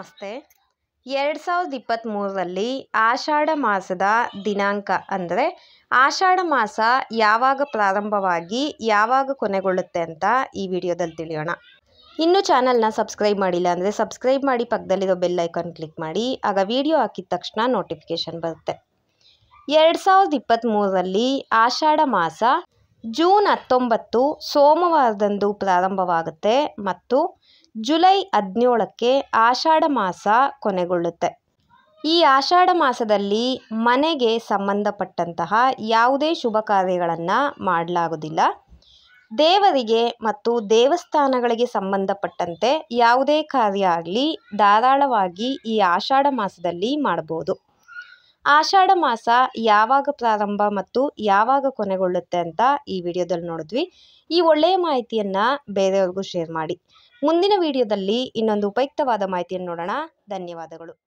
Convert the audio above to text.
ನಮಸ್ತೆ ಎರಡು ಸಾವಿರದ ಇಪ್ಪತ್ತ್ಮೂರರಲ್ಲಿ ಆಷಾಢ ಮಾಸದ ದಿನಾಂಕ ಅಂದರೆ ಆಷಾಢ ಮಾಸ ಯಾವಾಗ ಪ್ರಾರಂಭವಾಗಿ ಯಾವಾಗ ಕೊನೆಗೊಳ್ಳುತ್ತೆ ಅಂತ ಈ ವಿಡಿಯೋದಲ್ಲಿ ತಿಳಿಯೋಣ ಇನ್ನೂ ಚಾನಲ್ನ ಸಬ್ಸ್ಕ್ರೈಬ್ ಮಾಡಿಲ್ಲ ಅಂದರೆ ಸಬ್ಸ್ಕ್ರೈಬ್ ಮಾಡಿ ಪಕ್ಕದಲ್ಲಿರೋ ಬೆಲ್ ಐಕಾನ್ ಕ್ಲಿಕ್ ಮಾಡಿ ಆಗ ವಿಡಿಯೋ ಹಾಕಿದ ತಕ್ಷಣ ನೋಟಿಫಿಕೇಷನ್ ಬರುತ್ತೆ ಎರಡು ಸಾವಿರದ ಇಪ್ಪತ್ತ್ಮೂರರಲ್ಲಿ ಆಷಾಢ ಮಾಸ ಜೂನ್ ಹತ್ತೊಂಬತ್ತು ಸೋಮವಾರದಂದು ಪ್ರಾರಂಭವಾಗುತ್ತೆ ಮತ್ತು ಜುಲೈ ಹದಿನೇಳಕ್ಕೆ ಆಷಾಢ ಮಾಸ ಕೊನೆಗೊಳ್ಳುತ್ತೆ ಈ ಆಷಾಢ ಮಾಸದಲ್ಲಿ ಮನೆಗೆ ಸಂಬಂಧಪಟ್ಟಂತಹ ಯಾವುದೇ ಶುಭ ಕಾರ್ಯಗಳನ್ನು ಮಾಡಲಾಗೋದಿಲ್ಲ ದೇವರಿಗೆ ಮತ್ತು ದೇವಸ್ಥಾನಗಳಿಗೆ ಸಂಬಂಧಪಟ್ಟಂತೆ ಯಾವುದೇ ಕಾರ್ಯ ಆಗಲಿ ಧಾರಾಳವಾಗಿ ಈ ಆಷಾಢ ಮಾಸದಲ್ಲಿ ಮಾಡ್ಬೋದು ಆಷಾಢ ಮಾಸ ಯಾವಾಗ ಪ್ರಾರಂಭ ಮತ್ತು ಯಾವಾಗ ಕೊನೆಗೊಳ್ಳುತ್ತೆ ಅಂತ ಈ ವಿಡಿಯೋದಲ್ಲಿ ನೋಡಿದ್ವಿ ಈ ಒಳ್ಳೆಯ ಮಾಹಿತಿಯನ್ನು ಬೇರೆಯವ್ರಿಗೂ ಶೇರ್ ಮಾಡಿ ಮುಂದಿನ ವಿಡಿಯೋದಲ್ಲಿ ಇನ್ನೊಂದು ಉಪಯುಕ್ತವಾದ ಮಾಹಿತಿಯನ್ನು ನೋಡೋಣ ಧನ್ಯವಾದಗಳು